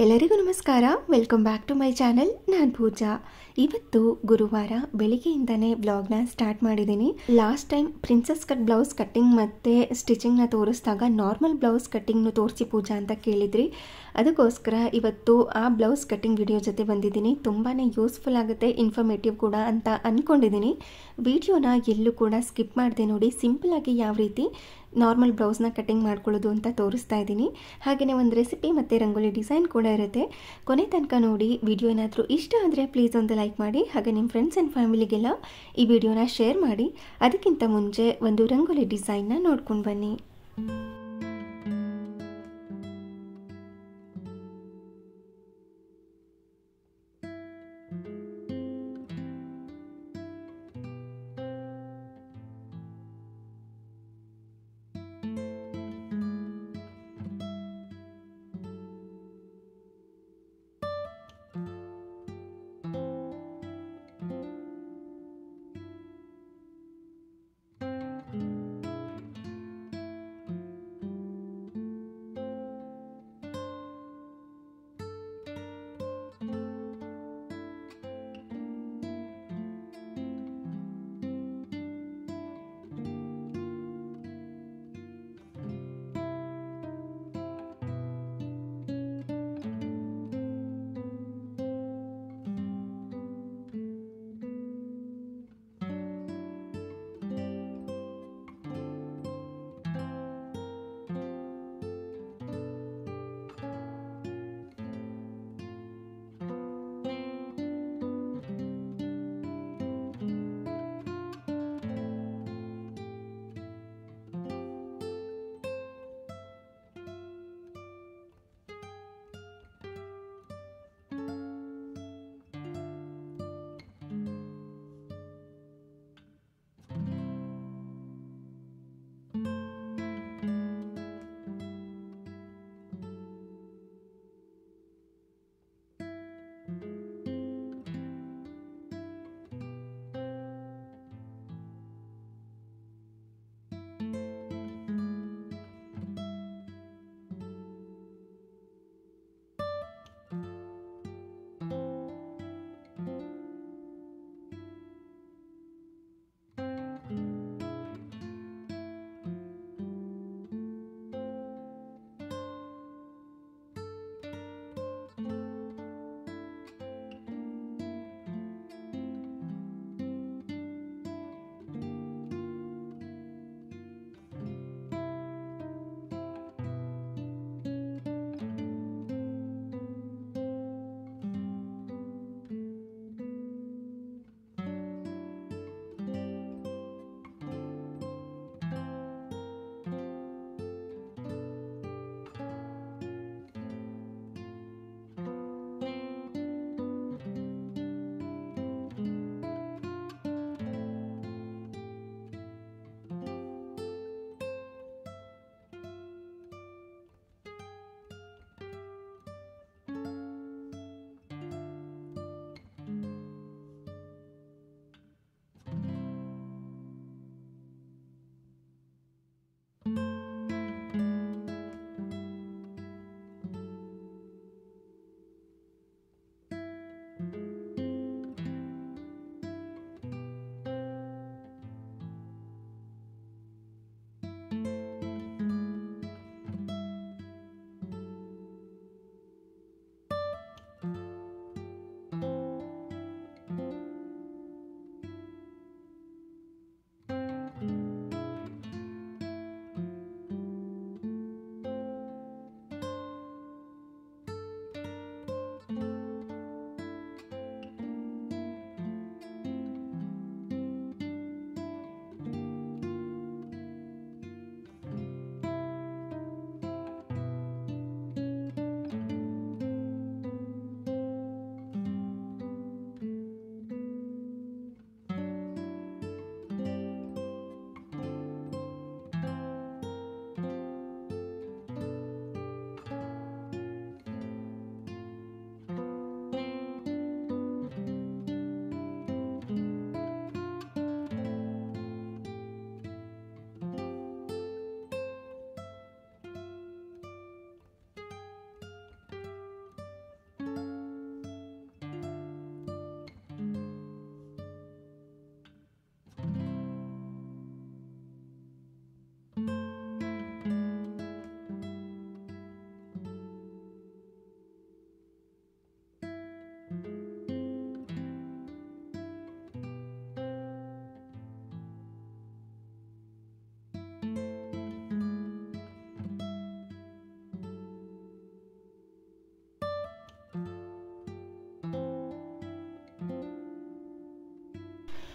ಎಲ್ಲರಿಗೂ ನಮಸ್ಕಾರ welcome back to my channel ನಾನು ಪೂಜಾ ಇವತ್ತು ಗುರುವಾರ ಬೆಳಿಗ್ಗೆಯಿಂದನೇ ಬ್ಲಾಗ್ನ ಸ್ಟಾರ್ಟ್ ಮಾಡಿದ್ದೀನಿ last time princess cut blouse cutting ಮತ್ತು ಸ್ಟಿಚಿಂಗ್ನ ತೋರಿಸಿದಾಗ ನಾರ್ಮಲ್ ಬ್ಲೌಸ್ ಕಟ್ಟಿಂಗ್ನು ತೋರಿಸಿ ಪೂಜಾ ಅಂತ ಕೇಳಿದ್ರಿ ಅದಕ್ಕೋಸ್ಕರ ಇವತ್ತು ಆ ಬ್ಲೌಸ್ ಕಟ್ಟಿಂಗ್ ವಿಡಿಯೋ ಜೊತೆ ಬಂದಿದ್ದೀನಿ ತುಂಬಾ ಯೂಸ್ಫುಲ್ ಆಗುತ್ತೆ ಇನ್ಫಾರ್ಮೇಟಿವ್ ಕೂಡ ಅಂತ ಅಂದ್ಕೊಂಡಿದ್ದೀನಿ ವಿಡಿಯೋನ ಎಲ್ಲೂ ಕೂಡ ಸ್ಕಿಪ್ ಮಾಡಿದೆ ನೋಡಿ ಸಿಂಪಲಾಗಿ ಯಾವ ರೀತಿ ನಾರ್ಮಲ್ ಬ್ಲೌಸ್ನ ಕಟ್ಟಿಂಗ್ ಮಾಡ್ಕೊಳ್ಳೋದು ಅಂತ ತೋರಿಸ್ತಾ ಇದ್ದೀನಿ ಹಾಗೆಯೇ ಒಂದು ರೆಸಿಪಿ ಮತ್ತು ರಂಗೋಲಿ ಡಿಸೈನ್ ಕೂಡ ಇರುತ್ತೆ ಕೊನೆ ತನಕ ನೋಡಿ ವಿಡಿಯೋ ಏನಾದರೂ ಇಷ್ಟ ಆದರೆ ಪ್ಲೀಸ್ ಒಂದು ಲೈಕ್ ಮಾಡಿ ಹಾಗೆ ನಿಮ್ಮ ಫ್ರೆಂಡ್ಸ್ ಆ್ಯಂಡ್ ಫ್ಯಾಮಿಲಿಗೆಲ್ಲ ಈ ವಿಡಿಯೋನ ಶೇರ್ ಮಾಡಿ ಅದಕ್ಕಿಂತ ಮುಂಚೆ ಒಂದು ರಂಗೋಲಿ ಡಿಸೈನ್ನ ನೋಡ್ಕೊಂಡು ಬನ್ನಿ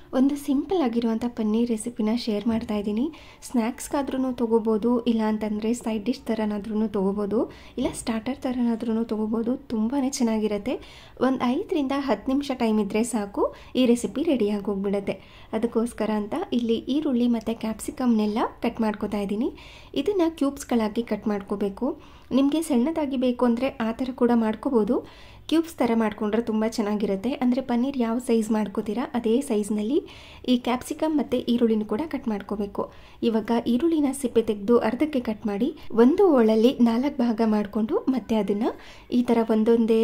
ಒಂದು ಸಿಂಪಲ್ ಆಗಿರುವಂಥ ಪನ್ನೀರ್ ರೆಸಿಪಿನ ಶೇರ್ ಮಾಡ್ತಾ ಇದ್ದೀನಿ ಸ್ನ್ಯಾಕ್ಸ್ಗಾದ್ರೂ ತೊಗೋಬೋದು ಇಲ್ಲ ಅಂತಂದರೆ ಸೈಡ್ ಡಿಶ್ ಥರನಾದ್ರೂ ತೊಗೋಬೋದು ಇಲ್ಲ ಸ್ಟಾರ್ಟರ್ ಥರನಾದ್ರೂ ತೊಗೋಬೋದು ತುಂಬಾ ಚೆನ್ನಾಗಿರುತ್ತೆ ಒಂದು ಐದರಿಂದ ಹತ್ತು ನಿಮಿಷ ಟೈಮ್ ಇದ್ದರೆ ಸಾಕು ಈ ರೆಸಿಪಿ ರೆಡಿಯಾಗಿ ಹೋಗ್ಬಿಡುತ್ತೆ ಅದಕ್ಕೋಸ್ಕರ ಅಂತ ಇಲ್ಲಿ ಈರುಳ್ಳಿ ಮತ್ತು ಕ್ಯಾಪ್ಸಿಕಮ್ನೆಲ್ಲ ಕಟ್ ಮಾಡ್ಕೊತಾ ಇದ್ದೀನಿ ಇದನ್ನು ಕ್ಯೂಬ್ಸ್ಗಳಾಗಿ ಕಟ್ ಮಾಡ್ಕೋಬೇಕು ನಿಮಗೆ ಸಣ್ಣದಾಗಿ ಬೇಕು ಅಂದರೆ ಆ ಥರ ಕೂಡ ಮಾಡ್ಕೋಬೋದು ಕ್ಯೂಬ್ಸ್ ಥರ ಮಾಡಿಕೊಂಡ್ರೆ ತುಂಬ ಚೆನ್ನಾಗಿರುತ್ತೆ ಅಂದರೆ ಪನ್ನೀರ್ ಯಾವ ಸೈಜ್ ಮಾಡ್ಕೋತೀರಾ ಅದೇ ಸೈಜ್ನಲ್ಲಿ ಈ ಕ್ಯಾಪ್ಸಿಕಮ್ ಮತ್ತು ಈರುಳ್ಳಿನ ಕೂಡ ಕಟ್ ಮಾಡ್ಕೋಬೇಕು ಇವಾಗ ಈರುಳ್ಳಿನ ಸಿಪ್ಪೆ ತೆಗೆದು ಅರ್ಧಕ್ಕೆ ಕಟ್ ಮಾಡಿ ಒಂದು ಓಳಲ್ಲಿ ನಾಲ್ಕು ಭಾಗ ಮಾಡಿಕೊಂಡು ಮತ್ತೆ ಅದನ್ನು ಈ ಥರ ಒಂದೊಂದೇ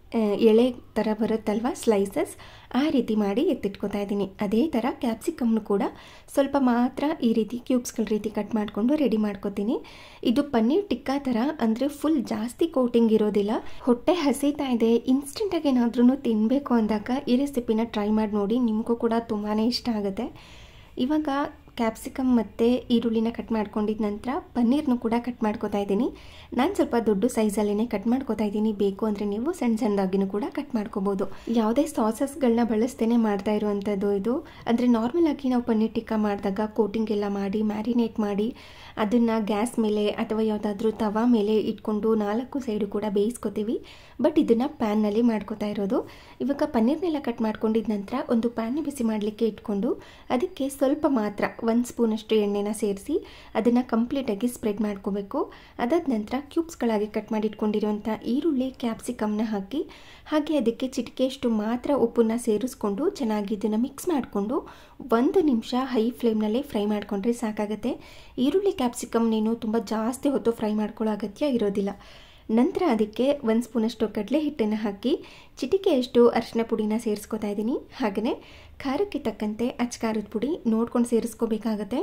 ಎಳೆ ಥರ ಬರುತ್ತಲ್ವ ಸ್ಲೈಸಸ್ ಆ ರೀತಿ ಮಾಡಿ ಎತ್ತಿಟ್ಕೊತಾ ಇದ್ದೀನಿ ಅದೇ ಥರ ಕ್ಯಾಪ್ಸಿಕಮ್ನು ಕೂಡ ಸ್ವಲ್ಪ ಮಾತ್ರ ಈ ರೀತಿ ಕ್ಯೂಬ್ಸ್ಗಳ ರೀತಿ ಕಟ್ ಮಾಡಿಕೊಂಡು ರೆಡಿ ಮಾಡ್ಕೊತೀನಿ ಇದು ಪನ್ನೀರ್ ಟಿಕ್ಕಾ ಥರ ಅಂದರೆ ಫುಲ್ ಜಾಸ್ತಿ ಕೋಟಿಂಗ್ ಇರೋದಿಲ್ಲ ಹೊಟ್ಟೆ ಹಸಿತಾ ಇದೆ ಇನ್ಸ್ಟೆಂಟಾಗಿ ಏನಾದ್ರೂ ತಿನ್ನಬೇಕು ಅಂದಾಗ ಈ ರೆಸಿಪಿನ ಟ್ರೈ ಮಾಡಿ ನೋಡಿ ನಿಮಗೂ ಕೂಡ ತುಂಬಾ ಇಷ್ಟ ಆಗುತ್ತೆ ಇವಾಗ ಕ್ಯಾಪ್ಸಿಕಮ್ ಮತ್ತು ಈರುಳ್ಳಿನ ಕಟ್ ಮಾಡ್ಕೊಂಡಿದ್ದ ನಂತರ ಪನ್ನೀರ್ನು ಕೂಡ ಕಟ್ ಮಾಡ್ಕೊತಾ ಇದ್ದೀನಿ ನಾನು ಸ್ವಲ್ಪ ದೊಡ್ಡ ಸೈಜಲ್ಲೇ ಕಟ್ ಮಾಡ್ಕೊತಾ ಇದ್ದೀನಿ ಬೇಕು ಅಂದರೆ ನೀವು ಸಣ್ಣ ಸಣ್ಣದಾಗಿನೂ ಕೂಡ ಕಟ್ ಮಾಡ್ಕೋಬೋದು ಯಾವುದೇ ಸಾಸಸ್ಗಳನ್ನ ಬಳಸ್ತೇನೆ ಮಾಡ್ತಾ ಇರುವಂಥದ್ದು ಇದು ಅಂದರೆ ನಾರ್ಮಲ್ ಆಗಿ ನಾವು ಪನ್ನೀರ್ ಟಿಕ್ಕಾ ಮಾಡಿದಾಗ ಕೋಟಿಂಗ್ ಎಲ್ಲ ಮಾಡಿ ಮ್ಯಾರಿನೇಟ್ ಮಾಡಿ ಅದನ್ನು ಗ್ಯಾಸ್ ಮೇಲೆ ಅಥವಾ ಯಾವುದಾದ್ರೂ ತವಾ ಮೇಲೆ ಇಟ್ಕೊಂಡು ನಾಲ್ಕು ಸೈಡು ಕೂಡ ಬೇಯಿಸ್ಕೊತೀವಿ ಬಟ್ ಇದನ್ನು ಪ್ಯಾನ್ನಲ್ಲಿ ಮಾಡ್ಕೊತಾ ಇರೋದು ಇವಾಗ ಪನ್ನೀರ್ನೆಲ್ಲ ಕಟ್ ಮಾಡ್ಕೊಂಡಿದ ನಂತರ ಒಂದು ಪ್ಯಾನ್ ಬಿಸಿ ಮಾಡಲಿಕ್ಕೆ ಇಟ್ಕೊಂಡು ಅದಕ್ಕೆ ಸ್ವಲ್ಪ ಮಾತ್ರ ಒಂದು ಸ್ಪೂನಷ್ಟು ಎಣ್ಣೆನ ಸೇರಿಸಿ ಅದನ್ನು ಕಂಪ್ಲೀಟಾಗಿ ಸ್ಪ್ರೆಡ್ ಮಾಡ್ಕೋಬೇಕು ಅದಾದ ನಂತರ ಕ್ಯೂಬ್ಸ್ಗಳಾಗಿ ಕಟ್ ಮಾಡಿ ಇಟ್ಕೊಂಡಿರುವಂಥ ಈರುಳ್ಳಿ ಕ್ಯಾಪ್ಸಿಕಮ್ನ ಹಾಕಿ ಹಾಗೆ ಅದಕ್ಕೆ ಚಿಟಿಕೆಯಷ್ಟು ಮಾತ್ರ ಉಪ್ಪನ್ನ ಸೇರಿಸ್ಕೊಂಡು ಚೆನ್ನಾಗಿ ಇದನ್ನು ಮಿಕ್ಸ್ ಮಾಡಿಕೊಂಡು ಒಂದು ನಿಮಿಷ ಹೈ ಫ್ಲೇಮ್ನಲ್ಲೇ ಫ್ರೈ ಮಾಡಿಕೊಂಡ್ರೆ ಸಾಕಾಗುತ್ತೆ ಈರುಳ್ಳಿ ಕ್ಯಾಪ್ಸಿಕಮ್ ನೀನು ತುಂಬ ಜಾಸ್ತಿ ಹೊತ್ತು ಫ್ರೈ ಮಾಡ್ಕೊಳ್ಳೋ ಅಗತ್ಯ ಇರೋದಿಲ್ಲ ನಂತರ ಅದಕ್ಕೆ ಒಂದು ಸ್ಪೂನಷ್ಟು ಕಡಲೆ ಹಿಟ್ಟನ್ನು ಹಾಕಿ ಚಿಟಿಕೆಯಷ್ಟು ಅರಿಶಿನ ಪುಡಿನ ಸೇರಿಸ್ಕೊತಾ ಇದ್ದೀನಿ ಹಾಗೆಯೇ ಖಾರಕ್ಕೆ ತಕ್ಕಂತೆ ಅಚ್ಕಾರದ ಪುಡಿ ನೋಡ್ಕೊಂಡು ಸೇರಿಸ್ಕೋಬೇಕಾಗತ್ತೆ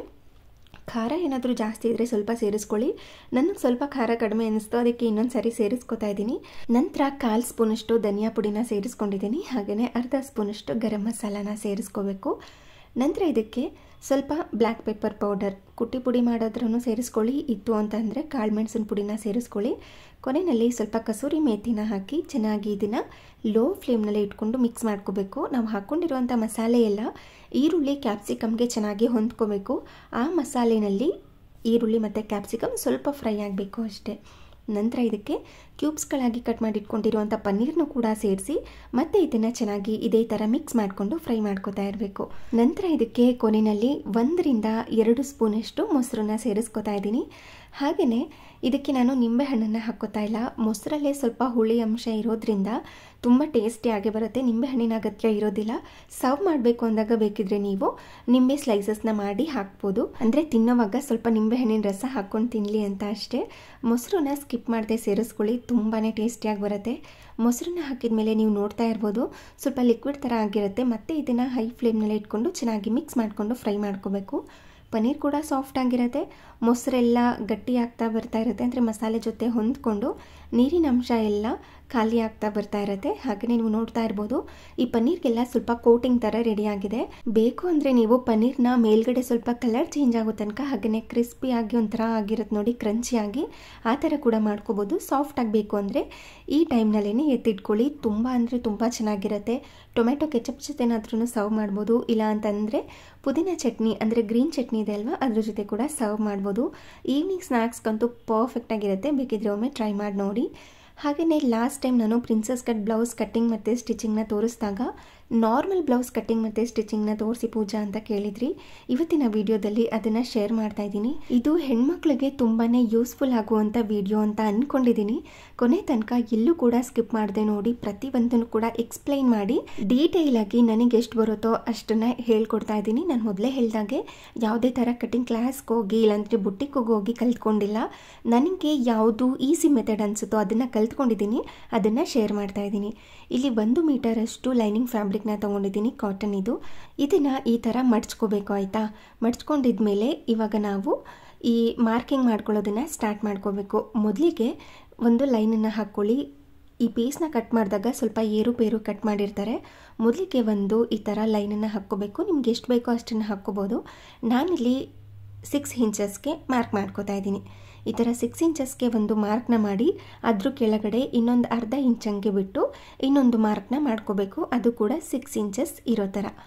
ಖಾರ ಏನಾದರೂ ಜಾಸ್ತಿ ಇದ್ದರೆ ಸ್ವಲ್ಪ ಸೇರಿಸ್ಕೊಳ್ಳಿ ನನಗೆ ಸ್ವಲ್ಪ ಖಾರ ಕಡಿಮೆ ಅನ್ನಿಸ್ತು ಅದಕ್ಕೆ ಇನ್ನೊಂದು ಸರಿ ಸೇರಿಸ್ಕೊತಾ ಇದ್ದೀನಿ ನಂತರ ಕಾಲು ಸ್ಪೂನಷ್ಟು ಧನಿಯಾ ಪುಡಿನ ಸೇರಿಸ್ಕೊಂಡಿದ್ದೀನಿ ಹಾಗೆಯೇ ಅರ್ಧ ಸ್ಪೂನಷ್ಟು ಗರಂ ಮಸಾಲಾನ ಸೇರಿಸ್ಕೋಬೇಕು ನಂತರ ಇದಕ್ಕೆ ಸ್ವಲ್ಪ ಬ್ಲ್ಯಾಕ್ ಪೆಪ್ಪರ್ ಪೌಡರ್ ಕುಟ್ಟಿ ಪುಡಿ ಮಾಡೋದ್ರೂ ಸೇರಿಸ್ಕೊಳ್ಳಿ ಇತ್ತು ಅಂತಂದರೆ ಕಾಳು ಮೆಣಸಿನ ಪುಡಿನ ಸೇರಿಸ್ಕೊಳ್ಳಿ ಕೊನೆಯಲ್ಲಿ ಸ್ವಲ್ಪ ಕಸೂರಿ ಮೇಥಿನ ಹಾಕಿ ಚೆನ್ನಾಗಿ ಇದನ್ನು ಲೋ ಫ್ಲೇಮ್ನಲ್ಲಿ ಇಟ್ಕೊಂಡು ಮಿಕ್ಸ್ ಮಾಡ್ಕೋಬೇಕು ನಾವು ಹಾಕ್ಕೊಂಡಿರುವಂಥ ಮಸಾಲೆ ಎಲ್ಲ ಈರುಳ್ಳಿ ಕ್ಯಾಪ್ಸಿಕಮ್ಗೆ ಚೆನ್ನಾಗಿ ಹೊಂದ್ಕೋಬೇಕು ಆ ಮಸಾಲೆನಲ್ಲಿ ಈರುಳ್ಳಿ ಮತ್ತು ಕ್ಯಾಪ್ಸಿಕಮ್ ಸ್ವಲ್ಪ ಫ್ರೈ ಆಗಬೇಕು ಅಷ್ಟೇ ನಂತರ ಇದಕ್ಕೆ ಕ್ಯೂಬ್ಸ್ಗಳಾಗಿ ಕಟ್ ಮಾಡಿ ಇಟ್ಕೊಂಡಿರುವಂಥ ಪನ್ನೀರ್ನು ಕೂಡ ಸೇರಿಸಿ ಮತ್ತೆ ಇದನ್ನು ಚೆನ್ನಾಗಿ ಇದೇ ಥರ ಮಿಕ್ಸ್ ಮಾಡಿಕೊಂಡು ಫ್ರೈ ಮಾಡ್ಕೊತಾ ಇರಬೇಕು ನಂತರ ಇದಕ್ಕೆ ಕೊನೆಯಲ್ಲಿ ಒಂದರಿಂದ ಎರಡು ಸ್ಪೂನಷ್ಟು ಮೊಸರನ್ನ ಸೇರಿಸ್ಕೊತಾ ಇದ್ದೀನಿ ಹಾಗೆಯೇ ಇದಕ್ಕೆ ನಾನು ನಿಂಬೆಹಣ್ಣನ್ನು ಹಾಕ್ಕೋತಾ ಇಲ್ಲ ಮೊಸರಲ್ಲೇ ಸ್ವಲ್ಪ ಹುಳಿ ಅಂಶ ಇರೋದ್ರಿಂದ ತುಂಬ ಟೇಸ್ಟಿಯಾಗಿ ಬರುತ್ತೆ ನಿಂಬೆಹಣ್ಣಿನ ಅಗತ್ಯ ಇರೋದಿಲ್ಲ ಸರ್ವ್ ಮಾಡಬೇಕು ಅಂದಾಗ ಬೇಕಿದ್ರೆ ನೀವು ನಿಂಬೆ ಸ್ಲೈಸಸ್ನ ಮಾಡಿ ಹಾಕ್ಬೋದು ಅಂದರೆ ತಿನ್ನೋವಾಗ ಸ್ವಲ್ಪ ನಿಂಬೆಹಣ್ಣಿನ ರಸ ಹಾಕ್ಕೊಂಡು ತಿನ್ನಲಿ ಅಂತ ಅಷ್ಟೇ ಮೊಸರನ್ನ ಸ್ಕಿಪ್ ಮಾಡದೆ ಸೇರಿಸ್ಕೊಳ್ಳಿ ತುಂಬಾ ಟೇಸ್ಟಿಯಾಗಿ ಬರುತ್ತೆ ಮೊಸರನ್ನ ಹಾಕಿದ ಮೇಲೆ ನೀವು ನೋಡ್ತಾ ಇರ್ಬೋದು ಸ್ವಲ್ಪ ಲಿಕ್ವಿಡ್ ಥರ ಆಗಿರುತ್ತೆ ಮತ್ತು ಇದನ್ನು ಹೈ ಫ್ಲೇಮ್ನಲ್ಲಿ ಇಟ್ಕೊಂಡು ಚೆನ್ನಾಗಿ ಮಿಕ್ಸ್ ಮಾಡಿಕೊಂಡು ಫ್ರೈ ಮಾಡ್ಕೋಬೇಕು ಪನ್ನೀರ್ ಕೂಡ ಸಾಫ್ಟ್ ಆಗಿರುತ್ತೆ ಮೊಸರೆಲ್ಲ ಗಟ್ಟಿ ಆಗ್ತಾ ಬರ್ತಾ ಇರುತ್ತೆ ಅಂದರೆ ಮಸಾಲೆ ಜೊತೆ ಹೊಂದ್ಕೊಂಡು ನೀರಿನ ಅಂಶ ಎಲ್ಲ ಖಾಲಿ ಆಗ್ತಾ ಬರ್ತಾ ಇರುತ್ತೆ ಹಾಗೆಯೇ ನೀವು ನೋಡ್ತಾ ಇರ್ಬೋದು ಈ ಪನ್ನೀರ್ಗೆಲ್ಲ ಸ್ವಲ್ಪ ಕೋಟಿಂಗ್ ಥರ ರೆಡಿ ಆಗಿದೆ ಬೇಕು ಅಂದರೆ ನೀವು ಪನ್ನೀರ್ನ ಮೇಲ್ಗಡೆ ಸ್ವಲ್ಪ ಕಲರ್ ಚೇಂಜ್ ಆಗೋ ತನಕ ಹಾಗೆಯೇ ಕ್ರಿಸ್ಪಿಯಾಗಿ ಒಂಥರ ಆಗಿರುತ್ತೆ ನೋಡಿ ಕ್ರಂಚಿಯಾಗಿ ಆ ಥರ ಕೂಡ ಮಾಡ್ಕೋಬೋದು ಸಾಫ್ಟ್ ಆಗಬೇಕು ಅಂದರೆ ಈ ಟೈಮ್ನಲ್ಲೇ ಎತ್ತಿಟ್ಕೊಳ್ಳಿ ತುಂಬ ಅಂದರೆ ತುಂಬ ಚೆನ್ನಾಗಿರುತ್ತೆ ಟೊಮೆಟೊ ಕೆಚಪ್ ಜೊತೆನಾದ್ರೂ ಸರ್ವ್ ಮಾಡ್ಬೋದು ಇಲ್ಲ ಅಂತಂದರೆ ಪುದೀನ ಚಟ್ನಿ ಅಂದರೆ ಗ್ರೀನ್ ಚಟ್ನಿ ಇದೆ ಅಲ್ವಾ ಅದ್ರ ಜೊತೆ ಕೂಡ ಸರ್ವ್ ಮಾಡ್ಬೋದು ಈವ್ನಿಂಗ್ ಸ್ನ್ಯಾಕ್ಸ್ಗಂತೂ ಪರ್ಫೆಕ್ಟ್ ಆಗಿರುತ್ತೆ ಬೇಕಿದ್ರೆ ಒಮ್ಮೆ ಟ್ರೈ ಮಾಡಿ ನೋಡಿ ಹಾಗೆಯೇ ಲಾಸ್ಟ್ ಟೈಮ್ ನಾನು ಪ್ರಿನ್ಸಸ್ ಕಟ್ ಬ್ಲೌಸ್ ಕಟ್ಟಿಂಗ್ ಮತ್ತು ಸ್ಟಿಚಿಂಗ್ನ ತೋರಿಸಿದಾಗ ನಾರ್ಮಲ್ ಬ್ಲೌಸ್ ಕಟ್ಟಿಂಗ್ ಮತ್ತು ಸ್ಟಿಚಿಂಗ್ನ ತೋರಿಸಿ ಪೂಜಾ ಅಂತ ಕೇಳಿದ್ರಿ ಇವತ್ತಿನ ವಿಡಿಯೋದಲ್ಲಿ ಅದನ್ನು ಶೇರ್ ಮಾಡ್ತಾ ಇದ್ದೀನಿ ಇದು ಹೆಣ್ಮಕ್ಳಿಗೆ ತುಂಬಾ ಯೂಸ್ಫುಲ್ ಆಗುವಂಥ ವಿಡಿಯೋ ಅಂತ ಅಂದ್ಕೊಂಡಿದ್ದೀನಿ ಕೊನೆ ತನಕ ಎಲ್ಲೂ ಕೂಡ ಸ್ಕಿಪ್ ಮಾಡದೆ ನೋಡಿ ಪ್ರತಿಯೊಂದನ್ನು ಕೂಡ ಎಕ್ಸ್ಪ್ಲೈನ್ ಮಾಡಿ ಡೀಟೇಲ್ ಆಗಿ ನನಗೆ ಎಷ್ಟು ಬರುತ್ತೋ ಅಷ್ಟನ್ನು ಹೇಳ್ಕೊಡ್ತಾ ಇದ್ದೀನಿ ನಾನು ಮೊದಲೇ ಹೇಳಿದಾಗೆ ಯಾವುದೇ ಥರ ಕಟಿಂಗ್ ಕ್ಲಾಸ್ಗೆ ಹೋಗಿ ಇಲ್ಲಾಂದರೆ ಬುಟ್ಟಿಗೆ ಹೋಗಿ ಕಲ್ತ್ಕೊಂಡಿಲ್ಲ ನನಗೆ ಯಾವುದು ಈಸಿ ಮೆಥಡ್ ಅನಿಸುತ್ತೋ ಅದನ್ನು ಕಲ್ತ್ಕೊಂಡಿದ್ದೀನಿ ಅದನ್ನು ಶೇರ್ ಮಾಡ್ತಾ ಇದ್ದೀನಿ ಇಲ್ಲಿ ಒಂದು ಮೀಟರಷ್ಟು ಲೈನಿಂಗ್ ಫ್ಯಾಬ್ರಿಕ್ನ ತೊಗೊಂಡಿದ್ದೀನಿ ಕಾಟನ್ ಇದು ಇದನ್ನು ಈ ಥರ ಮಡ್ಚ್ಕೋಬೇಕು ಆಯಿತಾ ಮಡ್ಚ್ಕೊಂಡಿದ್ಮೇಲೆ ಇವಾಗ ನಾವು ಈ ಮಾರ್ಕಿಂಗ್ ಮಾಡ್ಕೊಳ್ಳೋದನ್ನು ಸ್ಟಾರ್ಟ್ ಮಾಡ್ಕೋಬೇಕು ಮೊದಲಿಗೆ ಒಂದು ಲೈನನ್ನು ಹಾಕ್ಕೊಳ್ಳಿ ಈ ಪೀಸ್ನ ಕಟ್ ಮಾಡಿದಾಗ ಸ್ವಲ್ಪ ಏರುಪೇರು ಕಟ್ ಮಾಡಿರ್ತಾರೆ ಮೊದಲಿಗೆ ಒಂದು ಈ ಥರ ಲೈನನ್ನು ಹಾಕ್ಕೋಬೇಕು ನಿಮ್ಗೆ ಎಷ್ಟು ಬೇಕೋ ಅಷ್ಟನ್ನು ಹಾಕ್ಕೋಬೋದು ನಾನಿಲ್ಲಿ ಸಿಕ್ಸ್ ಇಂಚಸ್ಗೆ ಮಾರ್ಕ್ ಮಾಡ್ಕೋತಾ ಇದ್ದೀನಿ ಈ ಥರ ಸಿಕ್ಸ್ ಇಂಚಸ್ಗೆ ಒಂದು ಮಾರ್ಕ್ನ ಮಾಡಿ ಅದ್ರ ಕೆಳಗಡೆ ಇನ್ನೊಂದು ಅರ್ಧ ಇಂಚಂಗೆ ಬಿಟ್ಟು ಇನ್ನೊಂದು ಮಾರ್ಕ್ನ ಮಾಡ್ಕೋಬೇಕು ಅದು ಕೂಡ ಸಿಕ್ಸ್ ಇಂಚಸ್ ಇರೋ ಥರ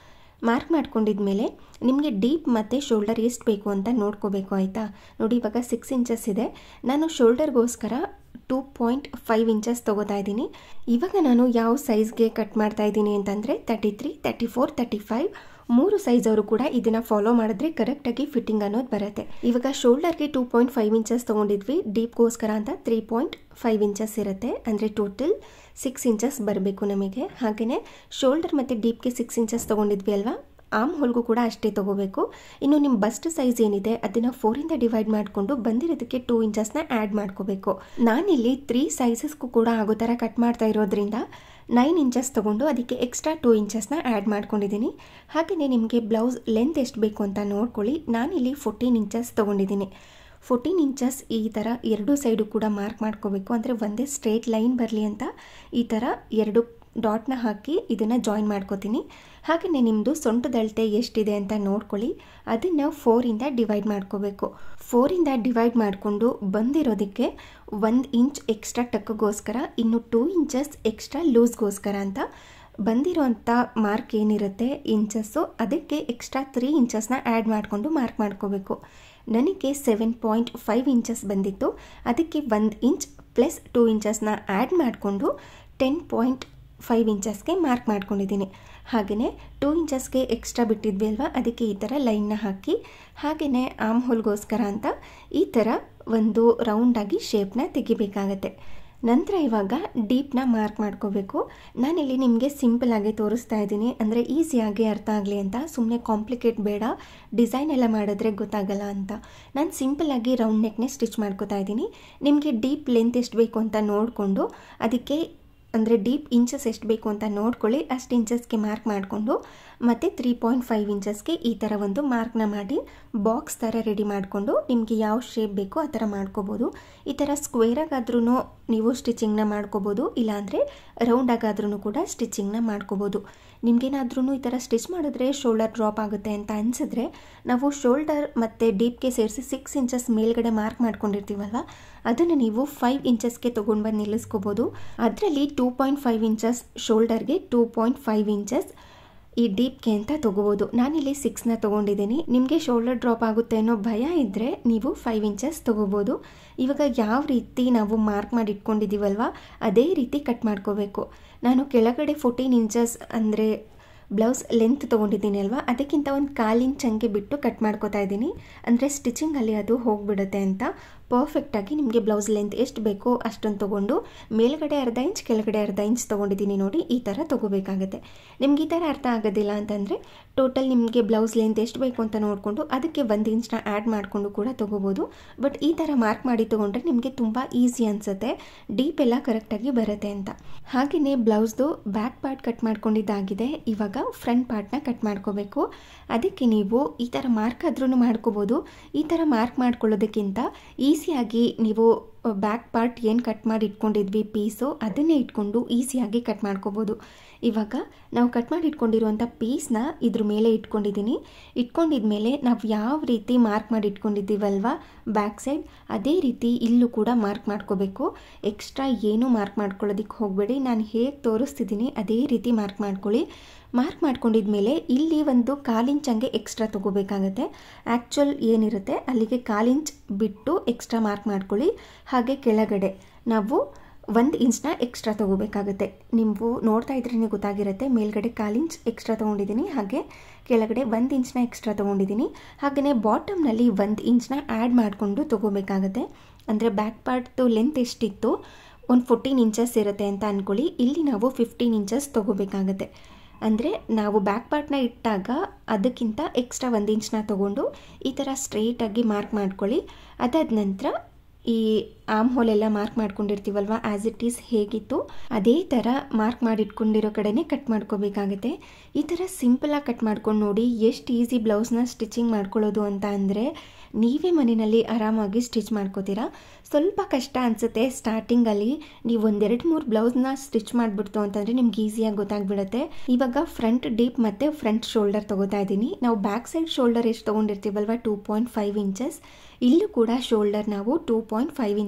ಮಾರ್ಕ್ ಮಾಡ್ಕೊಂಡಿದ್ಮೇಲೆ ನಿಮಗೆ ಡೀಪ್ ಮತ್ತು ಶೋಲ್ಡರ್ ಎಷ್ಟು ಬೇಕು ಅಂತ ನೋಡ್ಕೋಬೇಕು ಆಯಿತಾ ನೋಡಿ ಇವಾಗ ಸಿಕ್ಸ್ ಇಂಚಸ್ ಇದೆ ನಾನು ಶೋಲ್ಡರ್ಗೋಸ್ಕರ ಟೂ ಪಾಯಿಂಟ್ ಫೈವ್ ಇಂಚಸ್ ತೊಗೋತಾ ಇದ್ದೀನಿ ಇವಾಗ ನಾನು ಯಾವ ಸೈಜ್ಗೆ ಕಟ್ ಮಾಡ್ತಾ ಇದ್ದೀನಿ ಅಂತಂದರೆ thirty three thirty four thirty five ಮೂರು ಸೈಜ್ ಅವರು ಕೂಡ ಇದನ್ನು ಫಾಲೋ ಮಾಡಿದ್ರೆ ಕರೆಕ್ಟಾಗಿ ಫಿಟ್ಟಿಂಗ್ ಅನ್ನೋದು ಬರುತ್ತೆ ಇವಾಗ ಶೋಲ್ಡರ್ಗೆ ಟೂ ಪಾಯಿಂಟ್ ಫೈವ್ ಇಂಚಸ್ ತೊಗೊಂಡಿದ್ವಿ ಡೀಪ್ಗೋಸ್ಕರ ಅಂತ ತ್ರೀ ಪಾಯಿಂಟ್ ಫೈವ್ ಇಂಚಸ್ ಇರುತ್ತೆ ಅಂದರೆ ಟೋಟಲ್ ಸಿಕ್ಸ್ ಇಂಚಸ್ ಬರಬೇಕು ನಮಗೆ ಹಾಗೆಯೇ ಶೋಲ್ಡರ್ ಮತ್ತು ಡೀಪ್ಗೆ ಸಿಕ್ಸ್ ಇಂಚಸ್ ತೊಗೊಂಡಿದ್ವಿ ಅಲ್ವಾ ಆಮ್ ಹೋಲ್ಗೂ ಕೂಡ ಅಷ್ಟೇ ತೊಗೋಬೇಕು ಇನ್ನು ನಿಮ್ಮ ಬಸ್ಟ್ ಸೈಜ್ ಏನಿದೆ ಅದನ್ನು ಫೋರಿಂದ ಡಿವೈಡ್ ಮಾಡಿಕೊಂಡು ಬಂದಿರೋದಕ್ಕೆ ಟೂ ಇಂಚಸ್ನ ಆ್ಯಡ್ ಮಾಡ್ಕೋಬೇಕು ನಾನಿಲ್ಲಿ ತ್ರೀ ಸೈಜಸ್ಗೂ ಕೂಡ ಆಗೋ ಥರ ಕಟ್ ಮಾಡ್ತಾ ಇರೋದ್ರಿಂದ ನೈನ್ ಇಂಚಸ್ ತೊಗೊಂಡು ಅದಕ್ಕೆ ಎಕ್ಸ್ಟ್ರಾ ಟೂ ಇಂಚಸ್ನ ಆ್ಯಡ್ ಮಾಡ್ಕೊಂಡಿದ್ದೀನಿ ಹಾಗೆಯೇ ನಿಮಗೆ ಬ್ಲೌಸ್ ಲೆಂತ್ ಎಷ್ಟು ಬೇಕು ಅಂತ ನೋಡ್ಕೊಳ್ಳಿ ನಾನಿಲ್ಲಿ ಫೋರ್ಟೀನ್ ಇಂಚಸ್ ತೊಗೊಂಡಿದ್ದೀನಿ ಫೋರ್ಟೀನ್ ಇಂಚಸ್ ಈ ಥರ ಎರಡು ಸೈಡು ಕೂಡ ಮಾರ್ಕ್ ಮಾಡ್ಕೋಬೇಕು ಅಂದರೆ ಒಂದೇ ಸ್ಟ್ರೇಟ್ ಲೈನ್ ಬರಲಿ ಅಂತ ಈ ಥರ ಎರಡು ಡಾಟ್ನ ಹಾಕಿ ಇದನ್ನು ಜಾಯಿನ್ ಮಾಡ್ಕೋತೀನಿ ಹಾಗೆಯೇ ನಿಮ್ಮದು ಸೊಂಟದಳತೆ ಎಷ್ಟಿದೆ ಅಂತ ನೋಡ್ಕೊಳ್ಳಿ ಅದನ್ನು ಫೋರಿಂದ ಡಿವೈಡ್ ಮಾಡ್ಕೋಬೇಕು ಫೋರಿಂದ ಡಿವೈಡ್ ಮಾಡಿಕೊಂಡು ಬಂದಿರೋದಕ್ಕೆ ಒಂದು ಇಂಚ್ ಎಕ್ಸ್ಟ್ರಾ ಟಕ್ಗೋಸ್ಕರ ಇನ್ನು ಟೂ ಇಂಚಸ್ ಎಕ್ಸ್ಟ್ರಾ ಲೂಸ್ಗೋಸ್ಕರ ಅಂತ ಬಂದಿರೋಂಥ ಮಾರ್ಕ್ ಏನಿರುತ್ತೆ ಇಂಚಸ್ಸು ಅದಕ್ಕೆ ಎಕ್ಸ್ಟ್ರಾ ತ್ರೀ ಇಂಚಸ್ನ ಆ್ಯಡ್ ಮಾಡಿಕೊಂಡು ಮಾರ್ಕ್ ಮಾಡ್ಕೋಬೇಕು ನನಗೆ ಸೆವೆನ್ ಪಾಯಿಂಟ್ ಫೈವ್ ಇಂಚಸ್ ಬಂದಿತ್ತು ಅದಕ್ಕೆ ಒಂದು ಇಂಚ್ ಪ್ಲಸ್ ಟೂ ಇಂಚಸ್ನ ಆ್ಯಡ್ ಮಾಡಿಕೊಂಡು ಟೆನ್ ಪಾಯಿಂಟ್ ಫೈವ್ ಇಂಚಸ್ಗೆ ಮಾರ್ಕ್ ಮಾಡ್ಕೊಂಡಿದ್ದೀನಿ ಹಾಗೆಯೇ ಟೂ ಇಂಚಸ್ಗೆ ಎಕ್ಸ್ಟ್ರಾ ಬಿಟ್ಟಿದ್ವಿ ಅಲ್ವಾ ಅದಕ್ಕೆ ಈ ಥರ ಲೈನ್ನ ಹಾಕಿ ಹಾಗೆಯೇ ಆಮ್ ಹೋಲ್ಗೋಸ್ಕರ ಅಂತ ಈ ಥರ ಒಂದು ರೌಂಡಾಗಿ ಶೇಪ್ನ ತೆಗಿಬೇಕಾಗತ್ತೆ ನಂತರ ಇವಾಗ ಡೀಪ್ನ ಮಾರ್ಕ್ ಮಾಡ್ಕೋಬೇಕು ನಾನಿಲ್ಲಿ ನಿಮಗೆ ಸಿಂಪಲಾಗಿ ತೋರಿಸ್ತಾ ಇದ್ದೀನಿ ಅಂದರೆ ಈಸಿಯಾಗಿ ಅರ್ಥ ಆಗಲಿ ಅಂತ ಸುಮ್ಮನೆ ಕಾಂಪ್ಲಿಕೇಟ್ ಬೇಡ ಡಿಸೈನ್ ಎಲ್ಲ ಮಾಡಿದ್ರೆ ಗೊತ್ತಾಗಲ್ಲ ಅಂತ ನಾನು ಸಿಂಪಲಾಗಿ ರೌಂಡ್ ನೆಕ್ನೆ ಸ್ಟಿಚ್ ಮಾಡ್ಕೋತಾ ಇದ್ದೀನಿ ನಿಮಗೆ ಡೀಪ್ ಲೆಂತ್ ಎಷ್ಟು ಬೇಕು ಅಂತ ನೋಡಿಕೊಂಡು ಅದಕ್ಕೆ ಅಂದರೆ ಡೀಪ್ ಇಂಚಸ್ ಎಷ್ಟು ಬೇಕು ಅಂತ ನೋಡ್ಕೊಳ್ಳಿ ಅಷ್ಟು ಇಂಚಸ್ಗೆ ಮಾರ್ಕ್ ಮಾಡಿಕೊಂಡು ಮತ್ತು ತ್ರೀ ಪಾಯಿಂಟ್ ಫೈವ್ ಇಂಚಸ್ಗೆ ಈ ಥರ ಒಂದು ಮಾರ್ಕ್ನ ಮಾಡಿ ಬಾಕ್ಸ್ ಥರ ರೆಡಿ ಮಾಡಿಕೊಂಡು ನಿಮಗೆ ಯಾವ ಶೇಪ್ ಬೇಕೋ ಆ ಥರ ಮಾಡ್ಕೋಬೋದು ಈ ಥರ ಸ್ಕ್ವೇರಾಗಾದ್ರೂ ನೀವು ಸ್ಟಿಚಿಂಗ್ನ ಮಾಡ್ಕೋಬೋದು ಇಲ್ಲಾಂದರೆ ರೌಂಡಾಗಾದ್ರೂ ಕೂಡ ಸ್ಟಿಚಿಂಗ್ನ ಮಾಡ್ಕೋಬೋದು ನಿಮಗೇನಾದ್ರೂ ಈ ಥರ ಸ್ಟಿಚ್ ಮಾಡಿದ್ರೆ ಶೋಲ್ಡರ್ ಡ್ರಾಪ್ ಆಗುತ್ತೆ ಅಂತ ಅನಿಸಿದ್ರೆ ನಾವು ಶೋಲ್ಡರ್ ಮತ್ತು ಡೀಪ್ಗೆ ಸೇರಿಸಿ ಸಿಕ್ಸ್ ಇಂಚಸ್ ಮೇಲ್ಗಡೆ ಮಾರ್ಕ್ ಮಾಡ್ಕೊಂಡಿರ್ತೀವಲ್ವ ಅದನ್ನು ನೀವು ಫೈವ್ ಇಂಚಸ್ಗೆ ತೊಗೊಂಡು ಬಂದು ನಿಲ್ಲಿಸ್ಕೋಬೋದು ಅದರಲ್ಲಿ ಟೂ ಪಾಯಿಂಟ್ ಫೈವ್ ಇಂಚಸ್ ಶೋಲ್ಡರ್ಗೆ ಟೂ ಪಾಯಿಂಟ್ ಫೈವ್ ಇಂಚಸ್ ಈ ಡೀಪ್ಗೆ ಅಂತ ತೊಗೋಬೋದು ನಾನಿಲ್ಲಿ ಸಿಕ್ಸ್ನ ತೊಗೊಂಡಿದ್ದೀನಿ ನಿಮಗೆ ಶೋಲ್ಡರ್ ಡ್ರಾಪ್ ಆಗುತ್ತೆ ಅನ್ನೋ ಭಯ ಇದ್ದರೆ ನೀವು ಫೈವ್ ಇಂಚಸ್ ತೊಗೋಬೋದು ಇವಾಗ ಯಾವ ರೀತಿ ನಾವು ಮಾರ್ಕ್ ಮಾಡಿ ಇಟ್ಕೊಂಡಿದ್ದೀವಲ್ವ ಅದೇ ರೀತಿ ಕಟ್ ಮಾಡ್ಕೋಬೇಕು ನಾನು ಕೆಳಗಡೆ ಫೋರ್ಟೀನ್ ಇಂಚಸ್ ಅಂದರೆ ಬ್ಲೌಸ್ ಲೆಂತ್ ತೊಗೊಂಡಿದ್ದೀನಿ ಅಲ್ವಾ ಅದಕ್ಕಿಂತ ಒಂದು ಕಾಲು ಇಂಚ್ ಹಂಗೆ ಬಿಟ್ಟು ಕಟ್ ಮಾಡ್ಕೋತಾ ಇದ್ದೀನಿ ಅಂದರೆ ಸ್ಟಿಚಿಂಗಲ್ಲಿ ಅದು ಹೋಗಿಬಿಡುತ್ತೆ ಅಂತ ಪರ್ಫೆಕ್ಟಾಗಿ ನಿಮಗೆ ಬ್ಲೌಸ್ ಲೆಂತ್ ಎಷ್ಟು ಬೇಕೋ ಅಷ್ಟೊಂದು ತೊಗೊಂಡು ಮೇಲ್ಗಡೆ ಅರ್ಧ ಇಂಚ್ ಕೆಳಗಡೆ ಅರ್ಧ ಇಂಚ್ ತೊಗೊಂಡಿದ್ದೀನಿ ನೋಡಿ ಈ ಥರ ತೊಗೋಬೇಕಾಗುತ್ತೆ ನಿಮ್ಗೆ ಈ ಥರ ಅರ್ಥ ಆಗೋದಿಲ್ಲ ಅಂತಂದರೆ ಟೋಟಲ್ ನಿಮಗೆ ಬ್ಲೌಸ್ ಲೆಂತ್ ಎಷ್ಟು ಬೇಕು ಅಂತ ನೋಡಿಕೊಂಡು ಅದಕ್ಕೆ ಒಂದು ಇಂಚ್ನ ಆ್ಯಡ್ ಮಾಡಿಕೊಂಡು ಕೂಡ ತೊಗೋಬೋದು ಬಟ್ ಈ ಥರ ಮಾರ್ಕ್ ಮಾಡಿ ತೊಗೊಂಡ್ರೆ ನಿಮಗೆ ತುಂಬ ಈಸಿ ಅನಿಸುತ್ತೆ ಡೀಪ್ ಎಲ್ಲ ಕರೆಕ್ಟಾಗಿ ಬರುತ್ತೆ ಅಂತ ಹಾಗೆಯೇ ಬ್ಲೌಸ್ದು ಬ್ಯಾಕ್ ಪಾರ್ಟ್ ಕಟ್ ಮಾಡ್ಕೊಂಡಿದ್ದಾಗಿದೆ ಇವಾಗ ಫ್ರಂಟ್ ಪಾರ್ಟ್ನ ಕಟ್ ಮಾಡ್ಕೋಬೇಕು ಅದಕ್ಕೆ ನೀವು ಈ ಥರ ಮಾರ್ಕ್ ಆದ್ರೂ ಮಾಡ್ಕೋಬೋದು ಈ ಥರ ಮಾರ್ಕ್ ಮಾಡ್ಕೊಳ್ಳೋದಕ್ಕಿಂತ ಈಸಿಯಾಗಿ ನೀವು ಬ್ಯಾಕ್ ಪಾರ್ಟ್ ಏನು ಕಟ್ ಮಾಡಿ ಇಟ್ಕೊಂಡಿದ್ವಿ ಪೀಸು ಅದನ್ನೇ ಇಟ್ಕೊಂಡು ಈಸಿಯಾಗಿ ಕಟ್ ಮಾಡ್ಕೋಬೋದು ಇವಾಗ ನಾವು ಕಟ್ ಮಾಡಿ ಇಟ್ಕೊಂಡಿರುವಂಥ ಪೀಸ್ನ ಇದ್ರ ಮೇಲೆ ಇಟ್ಕೊಂಡಿದ್ದೀನಿ ಇಟ್ಕೊಂಡಿದ್ಮೇಲೆ ನಾವು ಯಾವ ರೀತಿ ಮಾರ್ಕ್ ಮಾಡಿ ಇಟ್ಕೊಂಡಿದ್ದೀವಲ್ವ ಬ್ಯಾಕ್ ಸೈಡ್ ಅದೇ ರೀತಿ ಇಲ್ಲೂ ಕೂಡ ಮಾರ್ಕ್ ಮಾಡ್ಕೋಬೇಕು ಎಕ್ಸ್ಟ್ರಾ ಏನೂ ಮಾರ್ಕ್ ಮಾಡ್ಕೊಳ್ಳೋದಕ್ಕೆ ಹೋಗಬೇಡಿ ನಾನು ಹೇಗೆ ತೋರಿಸ್ತಿದ್ದೀನಿ ಅದೇ ರೀತಿ ಮಾರ್ಕ್ ಮಾಡ್ಕೊಳ್ಳಿ ಮಾರ್ಕ್ ಮಾಡ್ಕೊಂಡಿದ್ಮೇಲೆ ಇಲ್ಲಿ ಒಂದು ಕಾಲಿಂಚ್ ಹಂಗೆ ಎಕ್ಸ್ಟ್ರಾ ತೊಗೋಬೇಕಾಗತ್ತೆ ಆ್ಯಕ್ಚುಲ್ ಏನಿರುತ್ತೆ ಅಲ್ಲಿಗೆ ಕಾಲಿಂಚ್ ಬಿಟ್ಟು ಎಕ್ಸ್ಟ್ರಾ ಮಾರ್ಕ್ ಮಾಡ್ಕೊಳ್ಳಿ ಹಾಗೆ ಕೆಳಗಡೆ ನಾವು ಒಂದು ಇಂಚ್ನ ಎಕ್ಸ್ಟ್ರಾ ತೊಗೋಬೇಕಾಗುತ್ತೆ ನೀವು ನೋಡ್ತಾ ಇದ್ರೇ ಗೊತ್ತಾಗಿರುತ್ತೆ ಮೇಲ್ಗಡೆ ಕಾಲಿಂಚ್ ಎಕ್ಸ್ಟ್ರಾ ತೊಗೊಂಡಿದ್ದೀನಿ ಹಾಗೆ ಕೆಳಗಡೆ ಒಂದು ಇಂಚ್ನ ಎಕ್ಸ್ಟ್ರಾ ತೊಗೊಂಡಿದ್ದೀನಿ ಹಾಗೆಯೇ ಬಾಟಮ್ನಲ್ಲಿ ಒಂದು ಇಂಚ್ನ ಆ್ಯಡ್ ಮಾಡಿಕೊಂಡು ತೊಗೋಬೇಕಾಗುತ್ತೆ ಅಂದರೆ ಬ್ಯಾಕ್ ಪಾರ್ಟ್ದು ಲೆಂತ್ ಎಷ್ಟಿತ್ತು ಒಂದು ಫೋರ್ಟೀನ್ ಇಂಚಸ್ ಇರುತ್ತೆ ಅಂತ ಅಂದ್ಕೊಳ್ಳಿ ಇಲ್ಲಿ ನಾವು ಫಿಫ್ಟೀನ್ ಇಂಚಸ್ ತೊಗೋಬೇಕಾಗತ್ತೆ ಅಂದರೆ ನಾವು ಬ್ಯಾಕ್ ಪಾರ್ಟ್ನ ಇಟ್ಟಾಗ ಅದಕ್ಕಿಂತ ಎಕ್ಸ್ಟ್ರಾ ಒಂದು ಇಂಚ್ನ ತೊಗೊಂಡು ಈ ಥರ ಸ್ಟ್ರೈಟಾಗಿ ಮಾರ್ಕ್ ಮಾಡ್ಕೊಳ್ಳಿ ಅದಾದ ನಂತರ ಈ ಆಮ್ ಹೋಲ್ ಎಲ್ಲ ಮಾರ್ಕ್ ಮಾಡ್ಕೊಂಡಿರ್ತೀವಲ್ವ ಆ್ಯಸ್ ಇಟ್ ಈಸ್ ಹೇಗಿತ್ತು ಅದೇ ಥರ ಮಾರ್ಕ್ ಮಾಡಿಟ್ಕೊಂಡಿರೋ ಕಡೆನೇ ಕಟ್ ಮಾಡ್ಕೋಬೇಕಾಗುತ್ತೆ ಈ ಥರ ಸಿಂಪಲಾಗಿ ಕಟ್ ಮಾಡ್ಕೊಂಡು ನೋಡಿ ಎಷ್ಟು ಈಸಿ ಬ್ಲೌಸ್ನ ಸ್ಟಿಚಿಂಗ್ ಮಾಡ್ಕೊಳ್ಳೋದು ಅಂತ ಅಂದರೆ ನೀವೇ ಮನೆಯಲ್ಲಿ ಆರಾಮಾಗಿ ಸ್ಟಿಚ್ ಮಾಡ್ಕೋತೀರಾ ಸ್ವಲ್ಪ ಕಷ್ಟ ಅನಿಸುತ್ತೆ ಸ್ಟಾರ್ಟಿಂಗಲ್ಲಿ ನೀವು ಒಂದೆರಡು ಮೂರು ಬ್ಲೌಸ್ನ ಸ್ಟಿಚ್ ಮಾಡಿಬಿಡ್ತು ಅಂತಂದರೆ ನಿಮ್ಗೆ ಈಸಿಯಾಗಿ ಗೊತ್ತಾಗ್ಬಿಡುತ್ತೆ ಇವಾಗ ಫ್ರಂಟ್ ಡೀಪ್ ಮತ್ತು ಫ್ರಂಟ್ ಶೋಲ್ಡರ್ ತೊಗೋತಾ ಇದ್ದೀನಿ ನಾವು ಬ್ಯಾಕ್ ಸೈಡ್ ಶೋಲ್ಡರ್ ಎಷ್ಟು ತೊಗೊಂಡಿರ್ತೀವಲ್ವ ಟೂ ಪಾಯಿಂಟ್ ಫೈವ್ ಇಂಚಸ್ ಇಲ್ಲೂ ಕೂಡ ಶೋಲ್ಡರ್ ನಾವು ಟೂ ಪಾಯಿಂಟ್ ಫೈವ್ ಇಂಚಸ್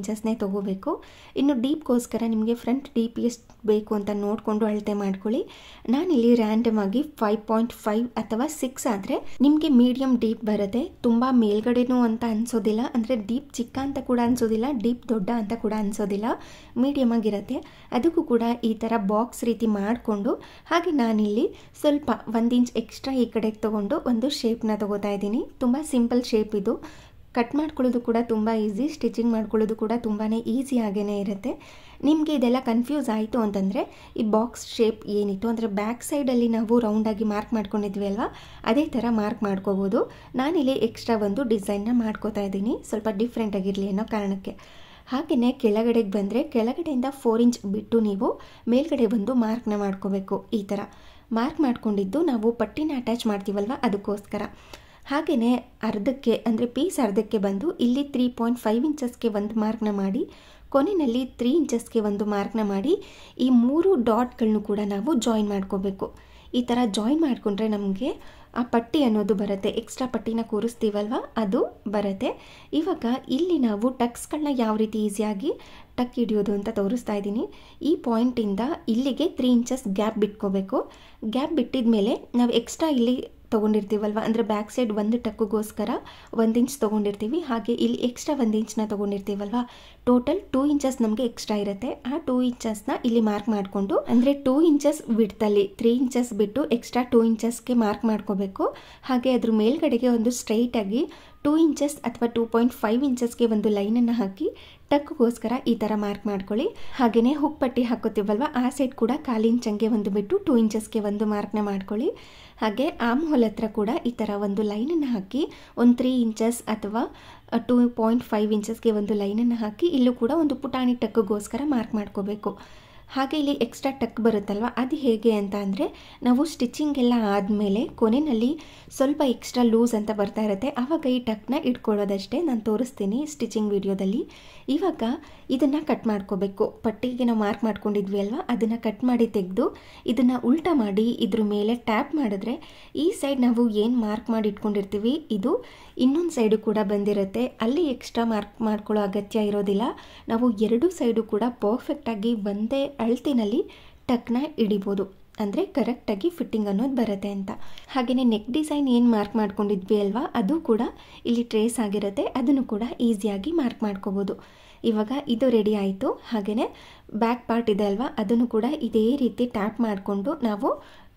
ಇಂಚಸ್ನೇ ತೊಗೋಬೇಕು ಇನ್ನು ಡೀಪ್ಗೋಸ್ಕರ ನಿಮಗೆ ಫ್ರಂಟ್ ಡೀಪ್ ಎಷ್ಟು ಬೇಕು ಅಂತ ನೋಡಿಕೊಂಡು ಅಳತೆ ಮಾಡ್ಕೊಳ್ಳಿ ನಾನಿಲ್ಲಿ ರ್ಯಾಂಡಮ್ ಆಗಿ ಫೈವ್ ಪಾಯಿಂಟ್ ಫೈವ್ ಅಥವಾ ಸಿಕ್ಸ್ ಆದರೆ ನಿಮಗೆ ಮೀಡಿಯಮ್ ಡೀಪ್ ಬರುತ್ತೆ ತುಂಬ ಮೇಲ್ಗಡೆನೂ ಅಂತ ಅನ್ಸೋದಿಲ್ಲ ಅಂದರೆ ಡೀಪ್ ಚಿಕ್ಕ ಅಂತ ಕೂಡ ಅನ್ಸೋದಿಲ್ಲ ಡೀಪ್ ದೊಡ್ಡ ಅಂತ ಕೂಡ ಅನ್ಸೋದಿಲ್ಲ ಮೀಡಿಯಮ್ ಆಗಿರುತ್ತೆ ಅದಕ್ಕೂ ಕೂಡ ಈ ಥರ ಬಾಕ್ಸ್ ರೀತಿ ಮಾಡಿಕೊಂಡು ಹಾಗೆ ನಾನಿಲ್ಲಿ ಸ್ವಲ್ಪ ಒಂದು ಇಂಚ್ ಎಕ್ಸ್ಟ್ರಾ ಈ ಕಡೆಗೆ ತೊಗೊಂಡು ಒಂದು ಶೇಪ್ನ ತೊಗೋತಾ ಇದ್ದೀನಿ ತುಂಬ ಸಿಂಪಲ್ ಶೇಪ್ ಇದು ಕಟ್ ಮಾಡ್ಕೊಳ್ಳೋದು ಕೂಡ ತುಂಬ ಈಸಿ ಸ್ಟಿಚಿಂಗ್ ಮಾಡ್ಕೊಳ್ಳೋದು ಕೂಡ ತುಂಬಾ ಈಸಿ ಆಗೇ ಇರುತ್ತೆ ನಿಮಗೆ ಇದೆಲ್ಲ ಕನ್ಫ್ಯೂಸ್ ಆಯಿತು ಅಂತಂದರೆ ಈ ಬಾಕ್ಸ್ ಶೇಪ್ ಏನಿತ್ತು ಅಂದರೆ ಬ್ಯಾಕ್ ಸೈಡಲ್ಲಿ ನಾವು ರೌಂಡಾಗಿ ಮಾರ್ಕ್ ಮಾಡ್ಕೊಂಡಿದ್ವಿ ಅಲ್ವಾ ಅದೇ ಥರ ಮಾರ್ಕ್ ಮಾಡ್ಕೋಬೋದು ನಾನಿಲ್ಲಿ ಎಕ್ಸ್ಟ್ರಾ ಒಂದು ಡಿಸೈನ್ನ ಮಾಡ್ಕೋತಾ ಇದ್ದೀನಿ ಸ್ವಲ್ಪ ಡಿಫ್ರೆಂಟ್ ಆಗಿರಲಿ ಅನ್ನೋ ಕಾರಣಕ್ಕೆ ಹಾಗೆಯೇ ಕೆಳಗಡೆಗೆ ಬಂದರೆ ಕೆಳಗಡೆಯಿಂದ ಫೋರ್ ಇಂಚ್ ಬಿಟ್ಟು ನೀವು ಮೇಲ್ಗಡೆ ಒಂದು ಮಾರ್ಕ್ನ ಮಾಡ್ಕೋಬೇಕು ಈ ಥರ ಮಾರ್ಕ್ ಮಾಡ್ಕೊಂಡಿದ್ದು ನಾವು ಪಟ್ಟಿನ ಅಟ್ಯಾಚ್ ಮಾಡ್ತೀವಲ್ವ ಅದಕ್ಕೋಸ್ಕರ ಹಾಗೆಯೇ ಅರ್ಧಕ್ಕೆ ಅಂದರೆ ಪೀಸ್ ಅರ್ಧಕ್ಕೆ ಬಂದು ಇಲ್ಲಿ ತ್ರೀ ಪಾಯಿಂಟ್ ಫೈವ್ ಇಂಚಸ್ಗೆ ಒಂದು ಮಾರ್ಕ್ನ ಮಾಡಿ ಕೊನೆಯಲ್ಲಿ ತ್ರೀ ಇಂಚಸ್ಗೆ ಒಂದು ಮಾರ್ಕ್ನ ಮಾಡಿ ಈ ಮೂರು ಡಾಟ್ಗಳನ್ನು ಕೂಡ ನಾವು ಜಾಯಿನ್ ಮಾಡ್ಕೋಬೇಕು ಈ ಥರ ಜಾಯಿನ್ ಮಾಡಿಕೊಂಡ್ರೆ ನಮಗೆ ಆ ಪಟ್ಟಿ ಅನ್ನೋದು ಬರುತ್ತೆ ಎಕ್ಸ್ಟ್ರಾ ಪಟ್ಟಿನ ಕೂರಿಸ್ತೀವಲ್ವ ಅದು ಬರುತ್ತೆ ಇವಾಗ ಇಲ್ಲಿ ನಾವು ಟಕ್ಸ್ಗಳನ್ನ ಯಾವ ರೀತಿ ಈಸಿಯಾಗಿ ಟಕ್ ಹಿಡಿಯೋದು ಅಂತ ತೋರಿಸ್ತಾ ಇದ್ದೀನಿ ಈ ಪಾಯಿಂಟಿಂದ ಇಲ್ಲಿಗೆ ತ್ರೀ ಇಂಚಸ್ ಗ್ಯಾಪ್ ಬಿಟ್ಕೋಬೇಕು ಗ್ಯಾಪ್ ಬಿಟ್ಟಿದ ಮೇಲೆ ನಾವು ಎಕ್ಸ್ಟ್ರಾ ಇಲ್ಲಿ ತೊಗೊಂಡಿರ್ತೀವಲ್ವ ಅಂದರೆ ಬ್ಯಾಕ್ ಸೈಡ್ ಒಂದು ಟಕ್ಕಿಗೋಸ್ಕರ ಒಂದು ಇಂಚ್ ತೊಗೊಂಡಿರ್ತೀವಿ ಹಾಗೆ ಇಲ್ಲಿ ಎಕ್ಸ್ಟ್ರಾ ಒಂದು ಇಂಚ್ನ ತೊಗೊಂಡಿರ್ತೀವಲ್ವ ಟೋಟಲ್ ಟೂ ಇಂಚಸ್ ನಮಗೆ ಎಕ್ಸ್ಟ್ರಾ ಇರುತ್ತೆ ಆ ಟೂ ಇಂಚಸ್ನ ಇಲ್ಲಿ ಮಾರ್ಕ್ ಮಾಡಿಕೊಂಡು ಅಂದರೆ ಟೂ ಇಂಚಸ್ ಬಿಡ್ತಲ್ಲಿ ತ್ರೀ ಇಂಚಸ್ ಬಿಟ್ಟು ಎಕ್ಸ್ಟ್ರಾ ಟೂ ಇಂಚಸ್ಗೆ ಮಾರ್ಕ್ ಮಾಡ್ಕೋಬೇಕು ಹಾಗೆ ಅದ್ರ ಮೇಲ್ಗಡೆಗೆ ಒಂದು ಸ್ಟ್ರೈಟಾಗಿ ಟೂ ಇಂಚಸ್ ಅಥವಾ ಟೂ ಪಾಯಿಂಟ್ ಫೈವ್ ಇಂಚಸ್ಗೆ ಒಂದು ಲೈನನ್ನು ಹಾಕಿ ಟಕ್ಗೋಸ್ಕರ ಈ ಥರ ಮಾರ್ಕ್ ಮಾಡ್ಕೊಳ್ಳಿ ಹಾಗೆಯೇ ಹುಕ್ ಪಟ್ಟಿ ಹಾಕೋತೀವಲ್ವ ಆ ಸೈಡ್ ಕೂಡ ಕಾಲು ಇಂಚಂಗೆ ಒಂದು ಬಿಟ್ಟು ಟೂ ಇಂಚಸ್ಗೆ ಒಂದು ಮಾರ್ಕ್ನ ಮಾಡ್ಕೊಳ್ಳಿ ಹಾಗೆ ಆಮ್ ಹೋಲ್ ಹತ್ರ ಕೂಡ ಈ ಥರ ಒಂದು ಲೈನನ್ನು ಹಾಕಿ ಒಂದು ತ್ರೀ ಇಂಚಸ್ ಅಥವಾ ಟೂ ಪಾಯಿಂಟ್ ಫೈವ್ ಇಂಚಸ್ಗೆ ಒಂದು ಲೈನನ್ನು ಹಾಕಿ ಇಲ್ಲೂ ಕೂಡ ಒಂದು ಪುಟಾಣಿ ಟಕ್ಗೋಸ್ಕರ ಮಾರ್ಕ್ ಮಾಡ್ಕೋಬೇಕು ಹಾಗೆ ಇಲ್ಲಿ ಎಕ್ಸ್ಟ್ರಾ ಟಕ್ ಬರುತ್ತಲ್ವ ಅದು ಹೇಗೆ ಅಂತ ಅಂದರೆ ನಾವು ಸ್ಟಿಚಿಂಗ್ ಎಲ್ಲ ಆದಮೇಲೆ ಕೊನೆಯಲ್ಲಿ ಸ್ವಲ್ಪ ಎಕ್ಸ್ಟ್ರಾ ಲೂಸ್ ಅಂತ ಬರ್ತಾ ಇರುತ್ತೆ ಆವಾಗ ಈ ಟಕ್ನ ಇಟ್ಕೊಳ್ಳೋದಷ್ಟೇ ನಾನು ತೋರಿಸ್ತೀನಿ ಸ್ಟಿಚಿಂಗ್ ವಿಡಿಯೋದಲ್ಲಿ ಇವಾಗ ಇದನ್ನು ಕಟ್ ಮಾಡ್ಕೋಬೇಕು ಪಟ್ಟಿಗೆ ನಾವು ಮಾರ್ಕ್ ಮಾಡ್ಕೊಂಡಿದ್ವಿ ಅಲ್ವಾ ಅದನ್ನು ಕಟ್ ಮಾಡಿ ತೆಗೆದು ಇದನ್ನು ಉಲ್ಟಾ ಮಾಡಿ ಇದ್ರ ಮೇಲೆ ಟ್ಯಾಪ್ ಮಾಡಿದ್ರೆ ಈ ಸೈಡ್ ನಾವು ಏನು ಮಾರ್ಕ್ ಮಾಡಿ ಇಟ್ಕೊಂಡಿರ್ತೀವಿ ಇದು ಇನ್ನೊಂದು ಸೈಡು ಕೂಡ ಬಂದಿರುತ್ತೆ ಅಲ್ಲಿ ಎಕ್ಸ್ಟ್ರಾ ಮಾರ್ಕ್ ಮಾಡ್ಕೊಳ್ಳೋ ಅಗತ್ಯ ಇರೋದಿಲ್ಲ ನಾವು ಎರಡು ಸೈಡು ಕೂಡ ಪರ್ಫೆಕ್ಟಾಗಿ ಒಂದೇ ಅಳ್ತಿನಲ್ಲಿ ಟಕ್ನ ಹಿಡಿಬೋದು ಅಂದರೆ ಕರೆಕ್ಟಾಗಿ ಫಿಟ್ಟಿಂಗ್ ಅನ್ನೋದು ಬರುತ್ತೆ ಅಂತ ಹಾಗೆಯೇ ನೆಕ್ ಡಿಸೈನ್ ಏನು ಮಾರ್ಕ್ ಮಾಡ್ಕೊಂಡಿದ್ವಿ ಅಲ್ವಾ ಅದು ಕೂಡ ಇಲ್ಲಿ ಟ್ರೇಸ್ ಆಗಿರುತ್ತೆ ಅದನ್ನು ಕೂಡ ಈಸಿಯಾಗಿ ಮಾರ್ಕ್ ಮಾಡ್ಕೋಬೋದು ಇವಾಗ ಇದು ರೆಡಿ ಆಯಿತು ಹಾಗೆಯೇ ಬ್ಯಾಕ್ ಪಾರ್ಟ್ ಇದೆ ಅಲ್ವಾ ಅದನ್ನು ಕೂಡ ಇದೇ ರೀತಿ ಟ್ಯಾಪ್ ಮಾಡಿಕೊಂಡು ನಾವು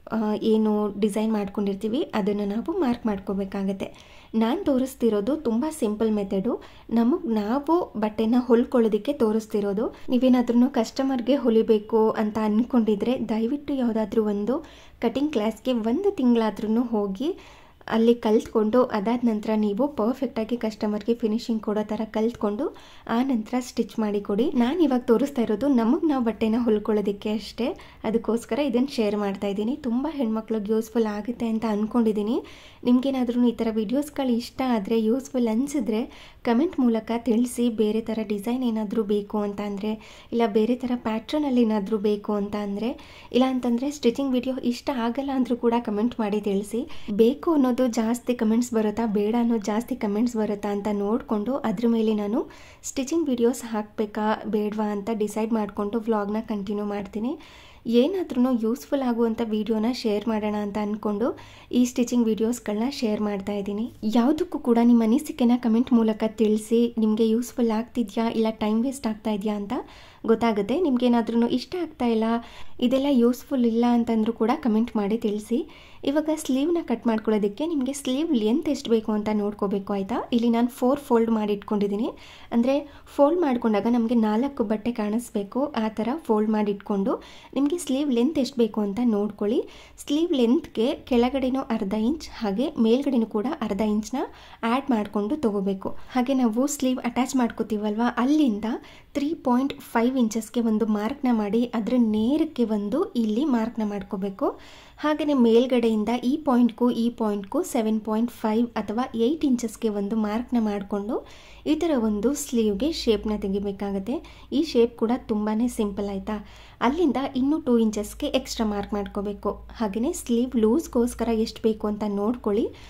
ಏನು ಡಿಸೈನ್ ಮಾಡ್ಕೊಂಡಿರ್ತೀವಿ ಅದನ್ನು ನಾವು ಮಾರ್ಕ್ ಮಾಡ್ಕೋಬೇಕಾಗತ್ತೆ ನಾನು ತೋರಿಸ್ತಿರೋದು ತುಂಬ ಸಿಂಪಲ್ ಮೆಥಡು ನಮಗೆ ನಾವು ಬಟ್ಟೆನ ಹೊಲ್ಕೊಳ್ಳೋದಕ್ಕೆ ತೋರಿಸ್ತಿರೋದು ನೀವೇನಾದ್ರೂ ಕಸ್ಟಮರ್ಗೆ ಹೊಲಿಬೇಕು ಅಂತ ಅಂದ್ಕೊಂಡಿದ್ರೆ ದಯವಿಟ್ಟು ಯಾವುದಾದ್ರೂ ಒಂದು ಕಟಿಂಗ್ ಕ್ಲಾಸ್ಗೆ ಒಂದು ತಿಂಗಳಾದ್ರೂ ಹೋಗಿ ಅಲ್ಲಿ ಕಲ್ತ್ಕೊಂಡು ಅದಾದ ನಂತರ ನೀವು ಪರ್ಫೆಕ್ಟಾಗಿ ಕಸ್ಟಮರ್ಗೆ ಫಿನಿಶಿಂಗ್ ಕೊಡೋ ಥರ ಕಲ್ತ್ಕೊಂಡು ಆ ನಂತರ ಸ್ಟಿಚ್ ಮಾಡಿ ಕೊಡಿ ನಾನು ಇವಾಗ ತೋರಿಸ್ತಾ ಇರೋದು ನಮಗೆ ನಾವು ಬಟ್ಟೆನ ಹೊಲ್ಕೊಳ್ಳೋದಕ್ಕೆ ಅಷ್ಟೇ ಅದಕ್ಕೋಸ್ಕರ ಇದನ್ನು ಶೇರ್ ಮಾಡ್ತಾ ಇದ್ದೀನಿ ತುಂಬ ಹೆಣ್ಮಕ್ಳಿಗೆ ಯೂಸ್ಫುಲ್ ಆಗುತ್ತೆ ಅಂತ ಅಂದ್ಕೊಂಡಿದ್ದೀನಿ ನಿಮಗೇನಾದ್ರೂ ಈ ಥರ ವೀಡಿಯೋಸ್ಗಳು ಇಷ್ಟ ಆದರೆ ಯೂಸ್ಫುಲ್ ಅನಿಸಿದ್ರೆ ಕಮೆಂಟ್ ಮೂಲಕ ತಿಳಿಸಿ ಬೇರೆ ಥರ ಡಿಸೈನ್ ಏನಾದರೂ ಬೇಕು ಅಂತ ಅಂದರೆ ಇಲ್ಲ ಬೇರೆ ಥರ ಪ್ಯಾಟ್ರನಲ್ಲಿ ಏನಾದರೂ ಬೇಕು ಅಂತ ಅಂದರೆ ಇಲ್ಲ ಅಂತಂದರೆ ಸ್ಟಿಚಿಂಗ್ ವಿಡಿಯೋ ಇಷ್ಟ ಆಗಲ್ಲ ಅಂದರೂ ಕೂಡ ಕಮೆಂಟ್ ಮಾಡಿ ತಿಳಿಸಿ ಬೇಕು ಅನ್ನೋದು ಜಾಸ್ತಿ ಕಮೆಂಟ್ಸ್ ಬರುತ್ತಾ ಬೇಡ ಅನ್ನೋದು ಜಾಸ್ತಿ ಕಮೆಂಟ್ಸ್ ಬರುತ್ತಾ ಅಂತ ನೋಡಿಕೊಂಡು ಅದ್ರ ಮೇಲೆ ನಾನು ಸ್ಟಿಚಿಂಗ್ ವಿಡಿಯೋಸ್ ಹಾಕಬೇಕಾ ಬೇಡವಾ ಅಂತ ಡಿಸೈಡ್ ಮಾಡಿಕೊಂಡು ವ್ಲಾಗ್ನ ಕಂಟಿನ್ಯೂ ಮಾಡ್ತೀನಿ ಏನಾದ್ರೂ ಯೂಸ್ಫುಲ್ ಆಗುವಂಥ ವೀಡಿಯೋನ ಶೇರ್ ಮಾಡೋಣ ಅಂತ ಅಂದ್ಕೊಂಡು ಈ ಸ್ಟಿಚಿಂಗ್ ವೀಡಿಯೋಸ್ಗಳನ್ನ ಶೇರ್ ಮಾಡ್ತಾ ಇದ್ದೀನಿ ಯಾವುದಕ್ಕೂ ಕೂಡ ನಿಮ್ಮ ಅನಿಸಿಕೆನ ಕಮೆಂಟ್ ಮೂಲಕ ತಿಳಿಸಿ ನಿಮಗೆ ಯೂಸ್ಫುಲ್ ಆಗ್ತಿದೆಯಾ ಇಲ್ಲ ಟೈಮ್ ವೇಸ್ಟ್ ಆಗ್ತಾ ಇದೆಯಾ ಅಂತ ಗೊತ್ತಾಗುತ್ತೆ ನಿಮ್ಗೇನಾದ್ರೂ ಇಷ್ಟ ಆಗ್ತಾ ಇಲ್ಲ ಇದೆಲ್ಲ ಯೂಸ್ಫುಲ್ ಇಲ್ಲ ಅಂತಂದ್ರೂ ಕೂಡ ಕಮೆಂಟ್ ಮಾಡಿ ತಿಳಿಸಿ ಇವಾಗ ಸ್ಲೀವ್ನ ಕಟ್ ಮಾಡ್ಕೊಳ್ಳೋದಕ್ಕೆ ನಿಮಗೆ ಸ್ಲೀವ್ ಲೆಂತ್ ಎಷ್ಟು ಬೇಕು ಅಂತ ನೋಡ್ಕೋಬೇಕು ಆಯಿತಾ ಇಲ್ಲಿ ನಾನು ಫೋರ್ ಫೋಲ್ಡ್ ಮಾಡಿ ಇಟ್ಕೊಂಡಿದ್ದೀನಿ ಅಂದರೆ ಫೋಲ್ಡ್ ಮಾಡ್ಕೊಂಡಾಗ ನಮಗೆ ನಾಲ್ಕು ಬಟ್ಟೆ ಕಾಣಿಸ್ಬೇಕು ಆ ಥರ ಫೋಲ್ಡ್ ಮಾಡಿ ಇಟ್ಕೊಂಡು ನಿಮಗೆ ಸ್ಲೀವ್ ಲೆಂತ್ ಎಷ್ಟು ಬೇಕು ಅಂತ ನೋಡ್ಕೊಳ್ಳಿ ಸ್ಲೀವ್ ಲೆಂತ್ಗೆ ಕೆಳಗಡೆನೂ ಅರ್ಧ ಇಂಚ್ ಹಾಗೆ ಮೇಲ್ಗಡೆನೂ ಕೂಡ ಅರ್ಧ ಇಂಚ್ನ ಆ್ಯಡ್ ಮಾಡಿಕೊಂಡು ತೊಗೋಬೇಕು ಹಾಗೆ ನಾವು ಸ್ಲೀವ್ ಅಟ್ಯಾಚ್ ಮಾಡ್ಕೋತೀವಲ್ವ ಅಲ್ಲಿಂದ ತ್ರೀ ಪಾಯಿಂಟ್ ಫೈವ್ ಇಂಚಸ್ಗೆ ಒಂದು ಮಾರ್ಕ್ನ ಮಾಡಿ ಅದರ ನೇರಕ್ಕೆ ಒಂದು ಇಲ್ಲಿ ಮಾರ್ಕ್ನ ಮಾಡ್ಕೋಬೇಕು ಹಾಗೆಯೇ ಮೇಲ್ಗಡೆಯಿಂದ ಈ ಪಾಯಿಂಟ್ಗೂ ಈ ಪಾಯಿಂಟ್ಗೂ ಸೆವೆನ್ ಪಾಯಿಂಟ್ ಫೈವ್ ಅಥವಾ ಏಯ್ಟ್ ಇಂಚಸ್ಗೆ ಒಂದು ಮಾರ್ಕ್ನ ಮಾಡಿಕೊಂಡು ಈ ಥರ ಒಂದು ಸ್ಲೀವ್ಗೆ ಶೇಪ್ನ ತೆಗಿಬೇಕಾಗತ್ತೆ ಈ ಶೇಪ್ ಕೂಡ ತುಂಬಾ ಸಿಂಪಲ್ ಆಯಿತಾ ಅಲ್ಲಿಂದ ಇನ್ನೂ ಟೂ ಇಂಚಸ್ಗೆ ಎಕ್ಸ್ಟ್ರಾ ಮಾರ್ಕ್ ಮಾಡ್ಕೋಬೇಕು ಹಾಗೆಯೇ ಸ್ಲೀವ್ ಲೂಸ್ಗೋಸ್ಕರ ಎಷ್ಟು ಬೇಕು ಅಂತ ನೋಡ್ಕೊಳ್ಳಿ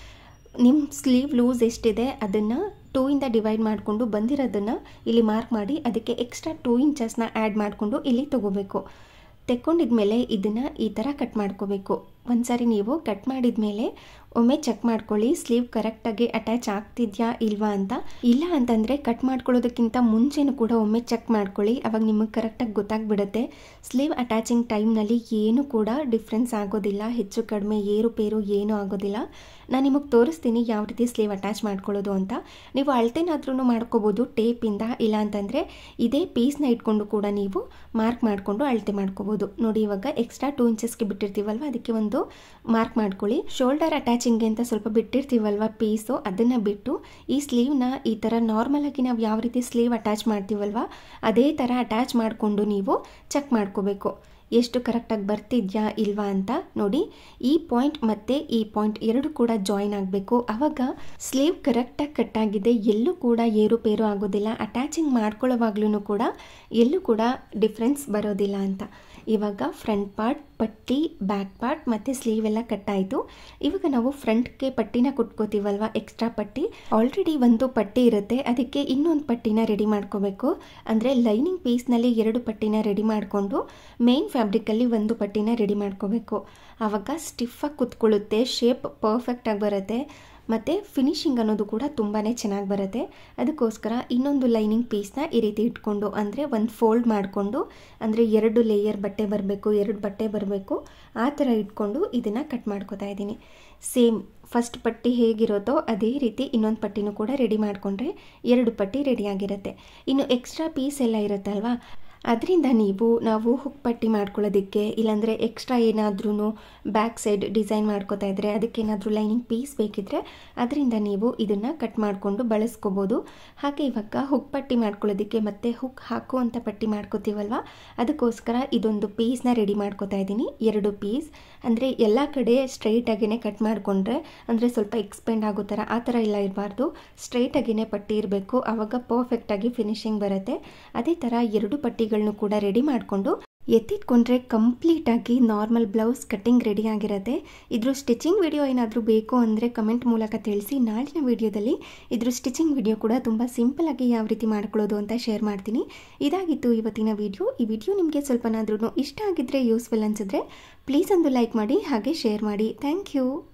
ನಿಮ್ಮ ಸ್ಲೀವ್ ಲೂಸ್ ಎಷ್ಟಿದೆ ಅದನ್ನು ಟೂ ಇಂದ ಡಿವೈಡ್ ಮಾಡಿಕೊಂಡು ಬಂದಿರೋದನ್ನು ಇಲ್ಲಿ ಮಾರ್ಕ್ ಮಾಡಿ ಅದಕ್ಕೆ ಎಕ್ಸ್ಟ್ರಾ ಟೂ ಇಂಚಸ್ನ ಆ್ಯಡ್ ಮಾಡಿಕೊಂಡು ಇಲ್ಲಿ ತೊಗೋಬೇಕು ತೆಕ್ಕೊಂಡಿದ್ಮೇಲೆ ಇದನ್ನು ಈ ಥರ ಕಟ್ ಮಾಡ್ಕೋಬೇಕು ಒಂದು ಸಾರಿ ನೀವು ಕಟ್ ಮಾಡಿದ ಮೇಲೆ ಒಮ್ಮೆ ಚೆಕ್ ಮಾಡ್ಕೊಳ್ಳಿ ಸ್ಲೀವ್ ಕರೆಕ್ಟಾಗಿ ಅಟ್ಯಾಚ್ ಆಗ್ತಿದ್ಯಾ ಇಲ್ವಾ ಅಂತ ಇಲ್ಲ ಅಂತಂದರೆ ಕಟ್ ಮಾಡ್ಕೊಳ್ಳೋದಕ್ಕಿಂತ ಮುಂಚೆನೂ ಕೂಡ ಒಮ್ಮೆ ಚೆಕ್ ಮಾಡ್ಕೊಳ್ಳಿ ಅವಾಗ ನಿಮಗೆ ಕರೆಕ್ಟಾಗಿ ಗೊತ್ತಾಗ್ಬಿಡುತ್ತೆ ಸ್ಲೀವ್ ಅಟ್ಯಾಚಿಂಗ್ ಟೈಮ್ನಲ್ಲಿ ಏನು ಕೂಡ ಡಿಫ್ರೆನ್ಸ್ ಆಗೋದಿಲ್ಲ ಹೆಚ್ಚು ಕಡಿಮೆ ಏರುಪೇರು ಏನೂ ಆಗೋದಿಲ್ಲ ನಾನು ನಿಮಗೆ ತೋರಿಸ್ತೀನಿ ಯಾವ ರೀತಿ ಸ್ಲೀವ್ ಅಟ್ಯಾಚ್ ಮಾಡ್ಕೊಳ್ಳೋದು ಅಂತ ನೀವು ಅಳತೆನಾದ್ರೂ ಮಾಡ್ಕೋಬೋದು ಟೇಪಿಂದ ಇಲ್ಲ ಅಂತಂದರೆ ಇದೇ ಪೀಸ್ನ ಇಟ್ಕೊಂಡು ಕೂಡ ನೀವು ಮಾರ್ಕ್ ಮಾಡಿಕೊಂಡು ಅಳತೆ ಮಾಡ್ಕೋಬೋದು ನೋಡಿ ಇವಾಗ ಎಕ್ಸ್ಟ್ರಾ ಟೂ ಇಂಚಸ್ಗೆ ಬಿಟ್ಟಿರ್ತೀವಲ್ವ ಅದಕ್ಕೆ ಒಂದು ಮಾರ್ಕ್ ಮಾಡ್ಕೊಳ್ಳಿ ಶೋಲ್ಡರ್ ಅಟ್ಯಾಚಿಂಗ್ಗೆ ಅಂತ ಸ್ವಲ್ಪ ಬಿಟ್ಟಿರ್ತೀವಲ್ವ ಪೀಸು ಅದನ್ನು ಬಿಟ್ಟು ಈ ಸ್ಲೀವ್ನ ಈ ಥರ ನಾರ್ಮಲ್ ಆಗಿ ನಾವು ಯಾವ ರೀತಿ ಸ್ಲೀವ್ ಅಟ್ಯಾಚ್ ಮಾಡ್ತೀವಲ್ವ ಅದೇ ಥರ ಅಟ್ಯಾಚ್ ಮಾಡಿಕೊಂಡು ನೀವು ಚೆಕ್ ಮಾಡ್ಕೋಬೇಕು ಎಷ್ಟು ಕರೆಕ್ಟಾಗಿ ಬರ್ತಿದ್ಯಾ ಇಲ್ವಾ ಅಂತ ನೋಡಿ ಈ ಪಾಯಿಂಟ್ ಮತ್ತು ಈ ಪಾಯಿಂಟ್ ಎರಡು ಕೂಡ ಜಾಯಿನ್ ಆಗಬೇಕು ಆವಾಗ ಸ್ಲೀವ್ ಕರೆಕ್ಟಾಗಿ ಕಟ್ಟಾಗಿದೆ ಎಲ್ಲೂ ಕೂಡ ಏರುಪೇರು ಆಗೋದಿಲ್ಲ ಅಟ್ಯಾಚಿಂಗ್ ಮಾಡ್ಕೊಳ್ಳೋವಾಗ್ಲೂ ಕೂಡ ಎಲ್ಲೂ ಕೂಡ ಡಿಫ್ರೆನ್ಸ್ ಬರೋದಿಲ್ಲ ಅಂತ ಇವಾಗ ಫ್ರಂಟ್ ಪಾರ್ಟ್ ಪಟ್ಟಿ ಬ್ಯಾಕ್ ಪಾರ್ಟ್ ಮತ್ತು ಸ್ಲೀವ್ ಎಲ್ಲ ಕಟ್ಟಾಯಿತು ಇವಾಗ ನಾವು ಫ್ರಂಟ್ಗೆ ಪಟ್ಟಿನ ಕುಟ್ಕೋತೀವಲ್ವ ಎಕ್ಸ್ಟ್ರಾ ಪಟ್ಟಿ ಆಲ್ರೆಡಿ ಒಂದು ಪಟ್ಟಿ ಇರುತ್ತೆ ಅದಕ್ಕೆ ಇನ್ನೊಂದು ಪಟ್ಟಿನ ರೆಡಿ ಮಾಡ್ಕೋಬೇಕು ಅಂದರೆ ಲೈನಿಂಗ್ ಪೀಸ್ನಲ್ಲಿ ಎರಡು ಪಟ್ಟಿನ ರೆಡಿ ಮಾಡಿಕೊಂಡು ಮೇನ್ ಫ್ಯಾಬ್ರಿಕಲ್ಲಿ ಒಂದು ಪಟ್ಟಿನ ರೆಡಿ ಮಾಡ್ಕೋಬೇಕು ಆವಾಗ ಸ್ಟಿಫಾಗಿ ಕುತ್ಕೊಳ್ಳುತ್ತೆ ಶೇಪ್ ಪರ್ಫೆಕ್ಟಾಗಿ ಬರುತ್ತೆ ಮತ್ತು ಫಿನಿಶಿಂಗ್ ಅನ್ನೋದು ಕೂಡ ತುಂಬಾ ಚೆನ್ನಾಗಿ ಬರುತ್ತೆ ಅದಕ್ಕೋಸ್ಕರ ಇನ್ನೊಂದು ಲೈನಿಂಗ್ ಪೀಸ್ನ ಈ ರೀತಿ ಇಟ್ಕೊಂಡು ಅಂದರೆ ಒಂದು ಫೋಲ್ಡ್ ಮಾಡಿಕೊಂಡು ಅಂದರೆ ಎರಡು ಲೇಯರ್ ಬಟ್ಟೆ ಬರಬೇಕು ಎರಡು ಬಟ್ಟೆ ಬರಬೇಕು ಆ ಥರ ಇಟ್ಕೊಂಡು ಇದನ್ನು ಕಟ್ ಮಾಡ್ಕೋತಾ ಇದ್ದೀನಿ ಸೇಮ್ ಫಸ್ಟ್ ಪಟ್ಟಿ ಹೇಗಿರುತ್ತೋ ಅದೇ ರೀತಿ ಇನ್ನೊಂದು ಪಟ್ಟಿನೂ ಕೂಡ ರೆಡಿ ಮಾಡಿಕೊಂಡ್ರೆ ಎರಡು ಪಟ್ಟಿ ರೆಡಿಯಾಗಿರುತ್ತೆ ಇನ್ನು ಎಕ್ಸ್ಟ್ರಾ ಪೀಸ್ ಎಲ್ಲ ಇರುತ್ತಲ್ವಾ ಅದರಿಂದ ನೀವು ನಾವು ಹುಕ್ ಪಟ್ಟಿ ಮಾಡ್ಕೊಳ್ಳೋದಕ್ಕೆ ಇಲ್ಲಾಂದರೆ ಎಕ್ಸ್ಟ್ರಾ ಏನಾದ್ರೂ ಬ್ಯಾಕ್ ಸೈಡ್ ಡಿಸೈನ್ ಮಾಡ್ಕೋತಾ ಇದ್ದರೆ ಅದಕ್ಕೇನಾದರೂ ಲೈನಿಂಗ್ ಪೀಸ್ ಬೇಕಿದ್ರೆ ಅದರಿಂದ ನೀವು ಇದನ್ನು ಕಟ್ ಮಾಡಿಕೊಂಡು ಬಳಸ್ಕೋಬೋದು ಹಾಗೆ ಇವಾಗ ಹುಕ್ ಪಟ್ಟಿ ಮಾಡ್ಕೊಳ್ಳೋದಕ್ಕೆ ಮತ್ತು ಹುಕ್ ಹಾಕುವಂಥ ಪಟ್ಟಿ ಮಾಡ್ಕೋತೀವಲ್ವ ಅದಕ್ಕೋಸ್ಕರ ಇದೊಂದು ಪೀಸ್ನ ರೆಡಿ ಮಾಡ್ಕೋತಾ ಇದ್ದೀನಿ ಎರಡು ಪೀಸ್ ಅಂದರೆ ಎಲ್ಲ ಕಡೆ ಸ್ಟ್ರೈಟಾಗಿಯೇ ಕಟ್ ಮಾಡಿಕೊಂಡ್ರೆ ಅಂದರೆ ಸ್ವಲ್ಪ ಎಕ್ಸ್ಪೆಂಡ್ ಆಗೋ ಥರ ಆ ಥರ ಎಲ್ಲ ಇರಬಾರ್ದು ಸ್ಟ್ರೈಟಾಗಿಯೇ ಪಟ್ಟಿ ಇರಬೇಕು ಆವಾಗ ಪರ್ಫೆಕ್ಟಾಗಿ ಫಿನಿಶಿಂಗ್ ಬರುತ್ತೆ ಅದೇ ಥರ ಎರಡು ಪಟ್ಟಿಗಳನ್ನೂ ಕೂಡ ರೆಡಿ ಮಾಡಿಕೊಂಡು ಎತ್ತಿಟ್ಕೊಂಡ್ರೆ ಕಂಪ್ಲೀಟಾಗಿ ನಾರ್ಮಲ್ ಬ್ಲೌಸ್ ಕಟ್ಟಿಂಗ್ ರೆಡಿ ಆಗಿರುತ್ತೆ ಇದ್ರ ಸ್ಟಿಚಿಂಗ್ ವಿಡಿಯೋ ಏನಾದರೂ ಬೇಕು ಅಂದರೆ ಕಮೆಂಟ್ ಮೂಲಕ ತಿಳಿಸಿ ನಾಳಿನ ವಿಡಿಯೋದಲ್ಲಿ ಇದ್ರ ಸ್ಟಿಚಿಂಗ್ ವಿಡಿಯೋ ಕೂಡ ತುಂಬ ಸಿಂಪಲಾಗಿ ಯಾವ ರೀತಿ ಮಾಡ್ಕೊಳ್ಳೋದು ಅಂತ ಶೇರ್ ಮಾಡ್ತೀನಿ ಇದಾಗಿತ್ತು ಇವತ್ತಿನ ವಿಡಿಯೋ ಈ ವಿಡಿಯೋ ನಿಮಗೆ ಸ್ವಲ್ಪನಾದ್ರೂ ಇಷ್ಟ ಆಗಿದ್ದರೆ ಯೂಸ್ಫುಲ್ ಅನಿಸಿದ್ರೆ ಪ್ಲೀಸ್ ಒಂದು ಲೈಕ್ ಮಾಡಿ ಹಾಗೆ ಶೇರ್ ಮಾಡಿ ಥ್ಯಾಂಕ್ ಯು